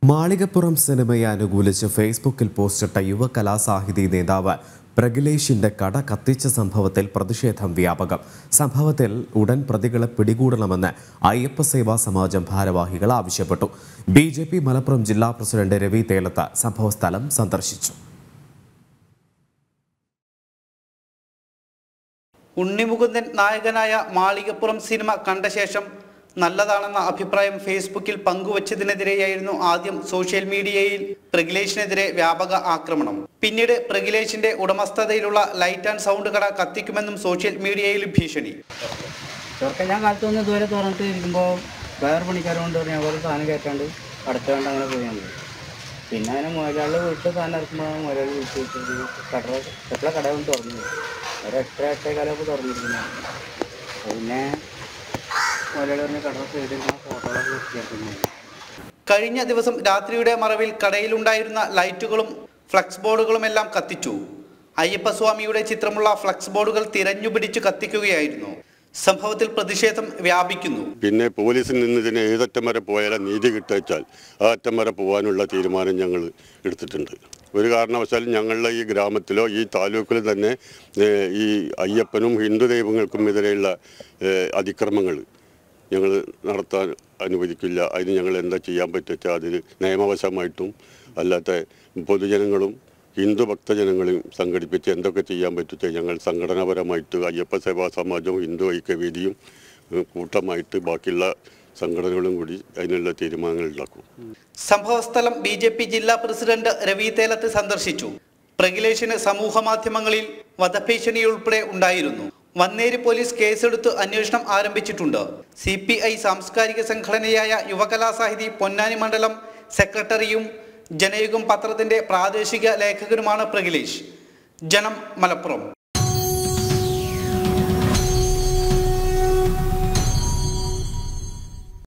മാളികപ്പുറം സിനിമയെ അനുകൂലിച്ച് ഫേസ്ബുക്കിൽ പോസ്റ്റിട്ട യുവ കലാസാഹിതി നേതാവ് പ്രഗിലേഷിന്റെ കട കത്തിച്ച സംഭവത്തിൽ പ്രതിഷേധം വ്യാപകം സംഭവത്തിൽ ഉടൻ പ്രതികളെ പിടികൂടണമെന്ന് അയ്യപ്പ സേവാ സമാജം ഭാരവാഹികൾ ആവശ്യപ്പെട്ടു ബി ജെ പി മലപ്പുറം ജില്ലാ പ്രസിഡന്റ് രവി തേലത്ത് സംഭവസ്ഥലം സന്ദർശിച്ചു ഉണ്ണിമുകുന്ദൻ നായകനായ മാളികപ്പുറം സിനിമ കണ്ട ശേഷം നല്ലതാണെന്ന അഭിപ്രായം ഫേസ്ബുക്കിൽ പങ്കുവച്ചതിനെതിരെയായിരുന്നു ആദ്യം സോഷ്യൽ മീഡിയയിൽ പ്രഗിലേഷിനെതിരെ വ്യാപക ആക്രമണം പിന്നീട് പ്രഗിലേഷിന്റെ ഉടമസ്ഥതയിലുള്ള ലൈറ്റ് ആൻഡ് സൗണ്ട് കട കത്തിക്കുമെന്നും സോഷ്യൽ മീഡിയയിൽ ഭീഷണി ചെറുക്കൻ ഞാൻ കാലത്ത് വന്ന് ഇതുവരെ തുറന്നിട്ട് ഇരിക്കുമ്പോൾ വേറെ പണിക്കാരോണ്ട് പറഞ്ഞാൽ കുറേ സാധനം കയറ്റാണ്ട് അടച്ചുകൊണ്ട് അങ്ങനെ പോയി ഞങ്ങൾ പിന്നെ അങ്ങനെ മുതലാളിയുടെ വീട്ടിൽ സാധനം ഇറക്കുമ്പോഴാണ് മുതലാളി വിളിച്ച് വെച്ചത് കട എപ്പോഴാണ് കട കൊണ്ട് തുറന്നത് ഒരു എട്ട് എട്ടേ കാലമൊക്കെ തുറന്നിരിക്കുന്നത് പിന്നെ മുതലാളി പറഞ്ഞ കട സൈഡിൽ ഫോട്ടോകളൊക്കെ വൃത്തിയാക്കുന്നു കഴിഞ്ഞ ദിവസം രാത്രിയുടെ മറവിൽ കടയിലുണ്ടായിരുന്ന ലൈറ്റുകളും ഫ്ലക്സ് ബോർഡുകളും എല്ലാം കത്തിച്ചു അയ്യപ്പസ്വാമിയുടെ ചിത്രമുള്ള ഫ്ലക്സ് ബോർഡുകൾ തിരഞ്ഞുപിടിച്ച് കത്തിക്കുകയായിരുന്നു സംഭവത്തിൽ പ്രതിഷേധം വ്യാപിക്കുന്നു പിന്നെ പോലീസിൽ നിന്ന് ഇതിന് ഏതറ്റം വരെ പോയാലും നീതി കിട്ടിച്ചാൽ ആ അറ്റം വരെ പോകാനുള്ള തീരുമാനം ഞങ്ങൾ എടുത്തിട്ടുണ്ട് ഒരു കാരണവശാലും ഞങ്ങളുടെ ഈ ഗ്രാമത്തിലോ ഈ താലൂക്കിലോ തന്നെ ഏഹ്, ഈ അയ്യപ്പനും ഹിന്ദു ദൈവങ്ങൾക്കും എതിരെയുള്ള ഏഹ്, അതിക്രമങ്ങൾ ഞങ്ങൾ നടത്താൻ അനുവദിക്കില്ല അതിന് ഞങ്ങൾ എന്താ ചെയ്യാൻ പറ്റുക അതിൽ നിയമവശമായിട്ടും അല്ലാത്ത പൊതുജനങ്ങളും ഹിന്ദു ഭക്തജനങ്ങളെയും സംഘടിപ്പിച്ച് എന്തൊക്കെ ചെയ്യാൻ പറ്റുക ഞങ്ങൾ സംഘടനാപരമായിട്ട് അയ്യപ്പ സേവാ സമാജവും ഹിന്ദു ഐക്യവേദിയും ഏഹ്, കൂട്ടമായിട്ട് ബാക്കിയുള്ള സംഘടനകളും കൂടി അതിനുള്ള തീരുമാനങ്ങൾ ഉണ്ടാക്കും സംഭവസ്ഥലം ബി ജെ പി ജില്ലാ പ്രസിഡന്റ് രവി തേലത്ത് സന്ദർശിച്ചു പ്രഗിലേഷിന് സമൂഹ മാധ്യമങ്ങളിൽ വധഭീഷണി ഉൾപ്പെടെ ഉണ്ടായിരുന്നു വന്നേരി പോലീസ് കേസെടുത്ത് അന്വേഷണം ആരംഭിച്ചിട്ടുണ്ട് സി പി ഐ സാംസ്കാരിക സംഘടനയായ യുവകലാസാഹിതി പൊന്നാനി മണ്ഡലം സെക്രട്ടറിയും ജനയുഗം പത്രത്തിന്റെ പ്രാദേശിക ലേഖകനുമാണ് പ്രഗിലേഷ് ജനം മലപ്പുറം